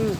ம்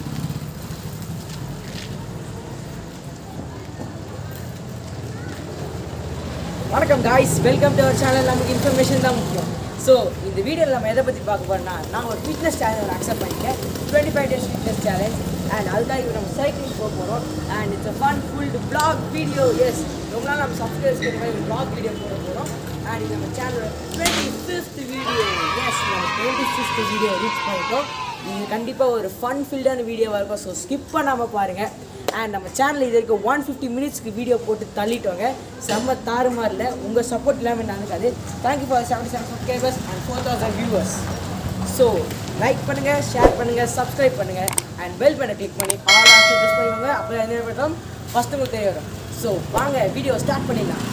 வணக்கம் guys welcome to our channel நமக்கு இன்ஃபர்மேஷன் தான் முக்கியம் ஸோ இந்த வீடியோவில் நம்ம எதை பற்றி பார்க்க போறோம்னா நான் ஒரு ஃபிட்னஸ் சேலஞ்ச் அக்செப்ட் பண்ணிட்டேன் twenty five days fitness challenge and அதுக்காக இப்போ நம்ம சைக்கிளிங் போக போகிறோம் and it's a fun full vlog video yes ரொம்ப நாள் நம்ம சப்ஸ்கிரைபர்ஸ் கிட்ட மாதிரி பிளாக் வீடியோ போட போகிறோம் அண்ட் இது நம்ம சேனலோட டுவெண்ட்டி ஃபிஃப்த் வீடியோ எஸ் நம்ம டுவெண்ட்டி ஃபிஃப்த் வீடியோ ரீச் பண்ணிட்டோம் இது கண்டிப்பாக ஒரு ஃபன் ஃபில்டான வீடியோவாக இருக்கும் ஸோ ஸ்கிப் பண்ணாமல் பாருங்கள் அண்ட் நம்ம சேனல் இது வரைக்கும் ஒன் ஃபிஃப்டி மினிட்ஸ்க்கு வீடியோ போட்டு தள்ளிட்டோங்க செம்ம தாறுமாறில் உங்கள் சப்போர்ட் இல்லாமல் நடக்காது thank you for seventy seven subscribers and four thousand viewers so like பண்ணுங்கள் ஷேர் பண்ணுங்கள் சப்ஸ்கிரைப் பண்ணுங்கள் அண்ட் பெல் பண்ண கிளிக் பண்ணி ஆல் ஆப்ஷன் ப்ரெஸ் பண்ணிக்கோங்க அப்போ என்ன பண்ணுறோம் ஃபஸ்ட்டு உங்களுக்கு தெரிய வரும் ஸோ வாங்க வீடியோ ஸ்டார்ட் பண்ணிடலாம்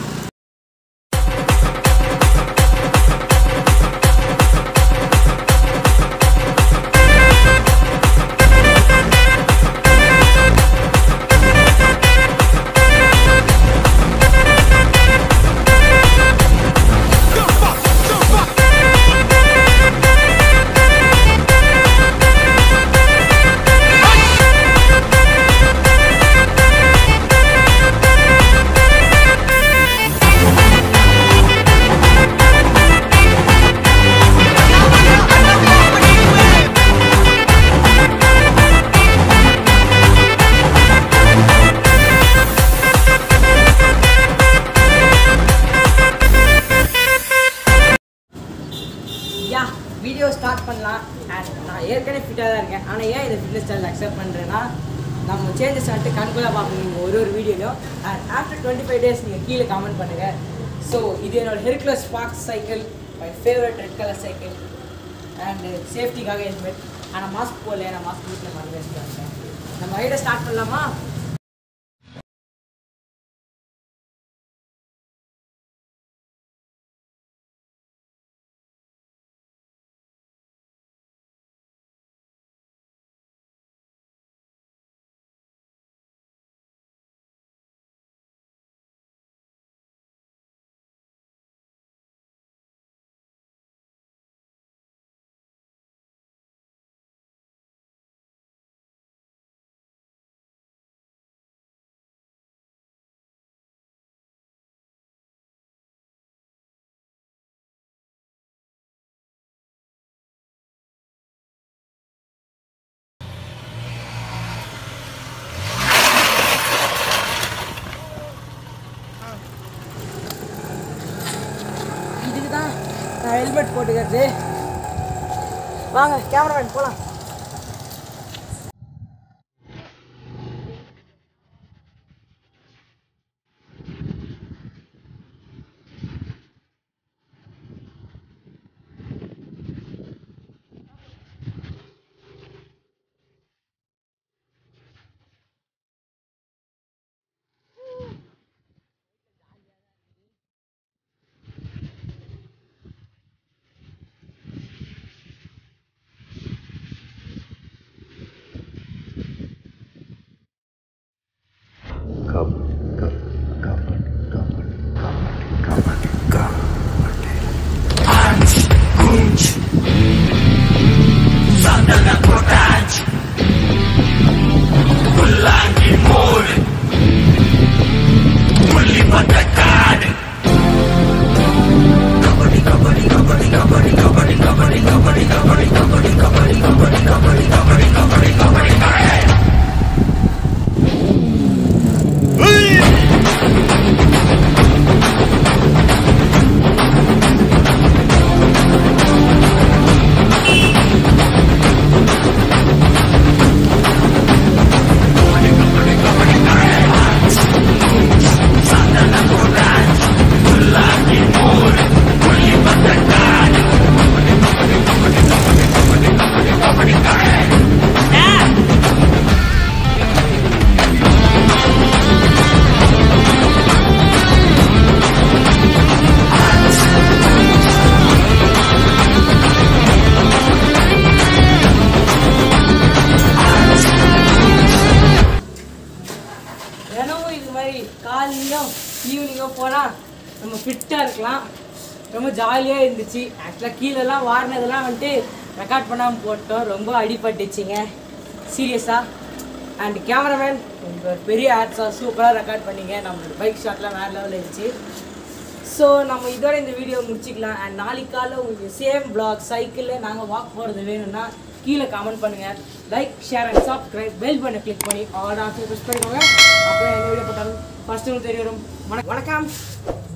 யா வீடியோ ஸ்டார்ட் பண்ணலாம் அண்ட் நான் ஏற்கனவே ஃபிட்டாக தான் இருக்கேன் ஆனால் ஏன் இந்த ஃபிட்னஸ் சேனல் அக்செப்ட் பண்ணுறேன்னா நம்ம சேஞ்சஸ் வந்துட்டு கண்கொள்ளா பார்க்கணும் நீங்கள் ஒரு ஒரு வீடியோலையும் and after twenty five days நீங்கள் கீழே கமெண்ட் பண்ணுங்கள் ஸோ இது என்னோட Hercules Sparks cycle my favourite red colour cycle and சேஃப்டிக்காக ஹெல்மெட் ஆனால் மாஸ்க் போடல நான் மாஸ்க் வீட்டில் மறந்து வச்சுட்டு நம்ம ரைடை ஸ்டார்ட் பண்ணலாமா இதுக்கு தான் நான் ஹெல்மெட் போட்டுக்கிறது வாங்க கேமராமேன் போகலாம் தினமும் இது மாதிரி காலையிலும் ஈவினிங்கோ போனால் நம்ம ஃபிட்டாக இருக்கலாம் ரொம்ப ஜாலியாக இருந்துச்சு ஆக்சுவலாக கீழெல்லாம் வாரினதெல்லாம் வந்துட்டு ரெக்கார்ட் பண்ணாமல் போட்டோம் ரொம்ப அடிபட்டுச்சுங்க சீரியஸாக அண்ட் கேமராமேன் உங்கள் பெரிய ஆட்ஸாக சூப்பராக ரெக்கார்ட் பண்ணீங்க நம்மளோட பைக் ஷாட்லாம் வேறு லெவலில் இருந்துச்சு ஸோ நம்ம இதோட இந்த வீடியோ முடிச்சுக்கலாம் அண்ட் நாளைக்கு காலைல உங்களுக்கு சேம் vlog சைக்கிளில் நாங்கள் வாக் போகிறது வேணும்னா கீழே கமெண்ட் பண்ணுங்கள் like share and subscribe bell பண்ண கிளிக் பண்ணி ஆல் ஆப்ஷன் ப்ரெஸ் பண்ணிக்கோங்க அப்புறம் எந்த வீடியோ போட்டாலும் ஃபஸ்ட்டு தெரிய வரும் வணக்கம் வணக்கம்